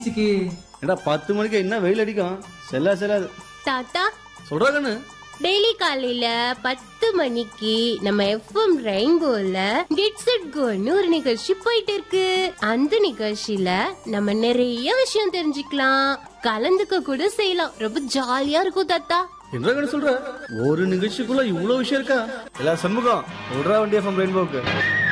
சிக்கு ஏடா பத்து மணிக்கு என்ன வெயில் அடிக்கும் செல்லா செல்லாது தாத்தா சொல்றா கண்ணு டெய்லி காலையில பத்து மணிக்கு நம்ம எஃப்எம் ரெயின்போல கெட்ஸ் இட் கோன்னு ஒரு நிகழ்ச்சி போயிட்டு இருக்கு அந்த நிகழ்ச்சியில நம்ம நிறைய விஷயம் தெரிஞ்சுக்கலாம் கலந்துக்க கூட செய்யலாம் ரொம்ப ஜாலியா இருக்கும் தாத்தா என்ன கண்ணு சொல்ற ஒரு நிகழ்ச்சிக்குள்ள இவ்வளவு விஷயம் இருக்கா எல்லா சண்முகம் சொல்றா வண்டி எஃப்எம் ரெயின்போக்கு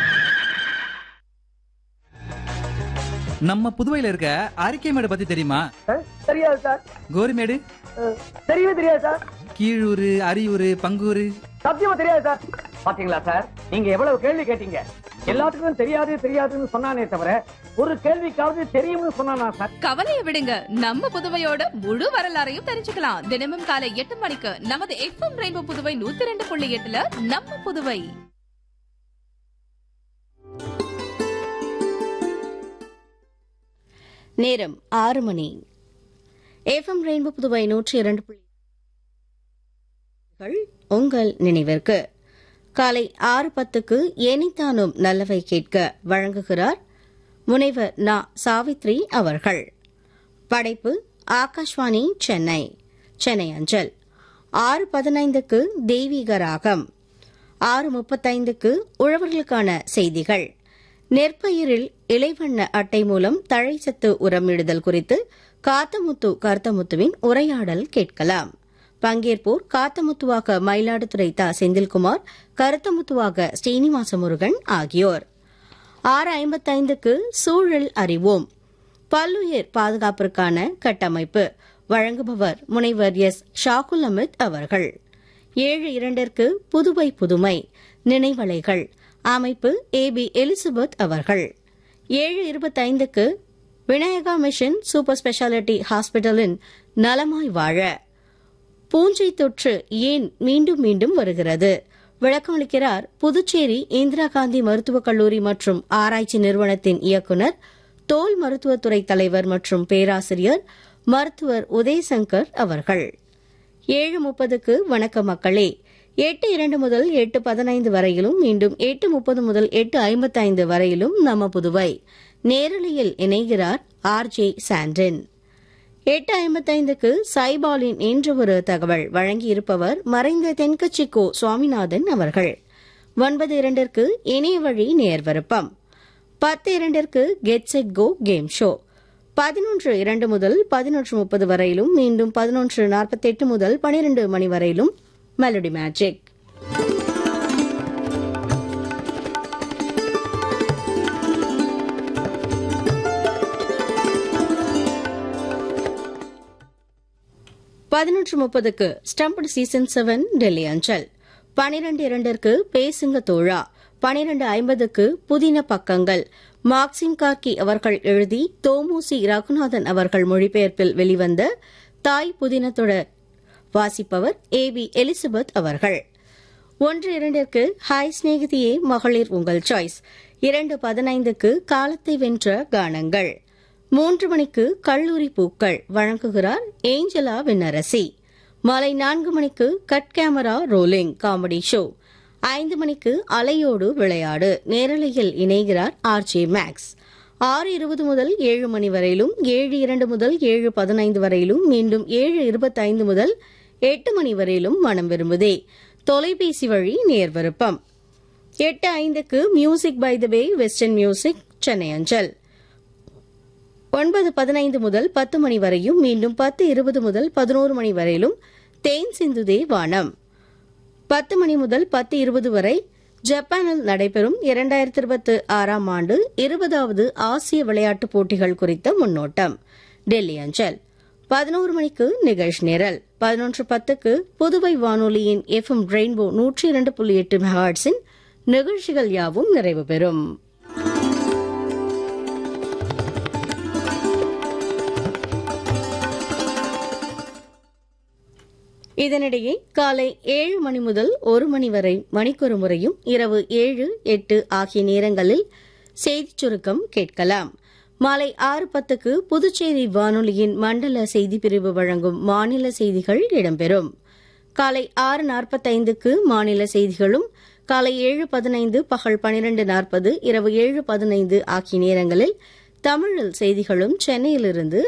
நம்ம புதுவையில இருக்க அரிக்கைமேடு பத்தி தெரியுமா தெரியாது சார் கோரிமேடு அஹ், தெரியவே தெரியாது சார் கீழூர் அரியூர் பங்கூர் சத்தியமா தெரியாது சார் பாத்தீங்களா சார் நீங்க எவ்வளவு கேள்வி கேட்டீங்க எல்லாத்துக்கும் தெரியாது தெரியாதுன்னு சொன்னானே தவிர ஒரு கேள்விக்காவது தெரியும்னு சொன்னானா சார் கவலையை விடுங்க நம்ம புதுவையோட முழு வரலாறையும் தெரிஞ்சுக்கலாம் தினமும் காலை எட்டு மணிக்கு நமது எஃப்எம் ரெயின்போ புதுவை நூத்தி ரெண்டு புள்ளி எட்டுல நம்ம புதுவை நேரம் ஆறு மணி எஃப்எம் ரெயின்போ புதுவை நூற்றி இரண்டு புள்ளிகள் உங்கள் நினைவிற்கு காலை ஆறு பத்துக்கு எனிதானும் நல்லவை கேட்க வழங்குகிறார் முனைவர் நா சாவித்ரி அவர்கள் படைப்பு ஆகாஷ்வாணி சென்னை சென்னை அஞ்சல் ஆறு பதினைந்துக்கு தெய்வீக ராகம் ஆறு முப்பத்தைந்துக்கு உழவர்களுக்கான செய்திகள் நெற்பயிரில் இலைவண்ண அட்டை மூலம் தழைச்சத்து உரமிடுதல் குறித்து காத்தமுத்து கருத்தமுத்துவின் உரையாடல் கேட்கலாம் பங்கேற்போர் காத்தமுத்துவாக மயிலாடுதுறை தா செந்தில்குமார் கருத்தமுத்துவாக ஸ்ரீனிவாச முருகன் ஆகியோர் ஆறு ஐம்பத்தைந்துக்கு சூழல் அறிவோம் பல்லுயிர் பாதுகாப்பிற்கான கட்டமைப்பு வழங்குபவர் முனைவர் எஸ் ஷாகுல் அமித் அவர்கள் ஏழு இரண்டிற்கு புதுவை புதுமை நினைவலைகள் அமைப்பு ஏ பி எலிசபெத் அவர்கள் ஏழு இருபத்தைந்துக்கு விநாயகா மிஷன் சூப்பர் ஸ்பெஷாலிட்டி ஹாஸ்பிட்டலின் நலமாய் வாழ பூஞ்சை தொற்று ஏன் மீண்டும் மீண்டும் வருகிறது விளக்கமளிக்கிறார் புதுச்சேரி இந்திரா காந்தி மருத்துவக் கல்லூரி மற்றும் ஆராய்ச்சி நிறுவனத்தின் இயக்குநர் தோல் மருத்துவத்துறை தலைவர் மற்றும் பேராசிரியர் மருத்துவர் உதயசங்கர் அவர்கள் ஏழு முப்பதுக்கு வணக்க மக்களே எட்டு இரண்டு முதல் எட்டு பதினைந்து வரையிலும் மீண்டும் எட்டு முப்பது முதல் எட்டு ஐம்பத்தைந்து வரையிலும் நம்ம புதுவை நேரலையில் இணைகிறார் ஆர் ஜே சாண்டன் எட்டு ஐம்பத்தைந்துக்கு சைபாலின் என்ற ஒரு தகவல் வழங்கியிருப்பவர் மறைந்த தென்கட்சிக்கோ சுவாமிநாதன் அவர்கள் ஒன்பது இரண்டிற்கு இணைய வழி நேர்வருப்பம் பத்து இரண்டிற்கு get set go game show பதினொன்று இரண்டு முதல் பதினொன்று முப்பது வரையிலும் மீண்டும் பதினொன்று நாற்பத்தெட்டு முதல் பனிரெண்டு மணி வரையிலும் மெலடி மேஜிக் பதினொன்று முப்பதுக்கு ஸ்டம்பட் சீசன் செவன் டெல்லி அஞ்சல் பனிரெண்டு இரண்டிற்கு பேசுங்க தோழா பனிரெண்டு ஐம்பதுக்கு புதின பக்கங்கள் மார்க்சிம் கார்கி அவர்கள் எழுதி தோமுசி ரகுநாதன் அவர்கள் மொழிபெயர்ப்பில் வெளிவந்த தாய் புதின தொடர் வாசிப்பவர் ஏ பி எலிசபெத் அவர்கள் ஒன்று இரண்டிற்கு ஹாய் சிநேகிதியே மகளிர் உங்கள் சாய்ஸ் இரண்டு பதினைந்துக்கு காலத்தை வென்ற கானங்கள் மூன்று மணிக்கு கல்லூரி பூக்கள் வழங்குகிறார் ஏஞ்சலா விண்ணரசி மாலை நான்கு மணிக்கு cut camera rolling comedy show ஐந்து மணிக்கு அலையோடு விளையாடு நேரலையில் இணைகிறார் ஆர் ஜே மேக்ஸ் ஆறு இருபது முதல் ஏழு மணி வரையிலும் ஏழு இரண்டு முதல் ஏழு பதினைந்து வரையிலும் மீண்டும் ஏழு இருபத்தைந்து முதல் எட்டு மணி வரையிலும் மனம் விரும்புதே தொலைபேசி வழி நேர்விருப்பம் எட்டு ஐந்துக்கு music by the bay western music Chennai அஞ்சல் ஒன்பது பதினைந்து முதல் பத்து மணி வரையும் மீண்டும் பத்து இருபது முதல் பதினோரு மணி வரையிலும் தேன் சிந்துதே வானம் பத்து மணி முதல் பத்து இருபது வரை ஜப்பானில் நடைபெறும் இரண்டாயிரத்தி இருபத்தி ஆறாம் ஆண்டு இருபதாவது ஆசிய விளையாட்டுப் போட்டிகள் குறித்த முன்னோட்டம் டெல்லி அஞ்சல் பதினோரு மணிக்கு நிகழ்ச்சி நிரல் பதினொன்று பத்துக்கு புதுவை வானொலியின் எஃப்எம் ரெயின்போ நூற்றி இரண்டு புள்ளி எட்டு மெகாட்ஸின் நிகழ்ச்சிகள் யாவும் நிறைவு பெறும் இதனிடையே காலை ஏழு மணி முதல் ஒரு மணி வரை மணிக்கொரு முறையும் இரவு ஏழு எட்டு ஆகிய நேரங்களில் செய்திச் சுருக்கம் கேட்கலாம் மாலை ஆறு பத்துக்கு புதுச்சேரி வானொலியின் மண்டல செய்திப் பிரிவு வழங்கும் மாநில செய்திகள் இடம்பெறும் காலை ஆறு நாற்பத்தைந்துக்கு மாநில செய்திகளும் காலை ஏழு பதினைந்து பகல் பனிரெண்டு நாற்பது இரவு ஏழு பதினைந்து ஆகிய நேரங்களில் தமிழில் செய்திகளும் சென்னையிலிருந்து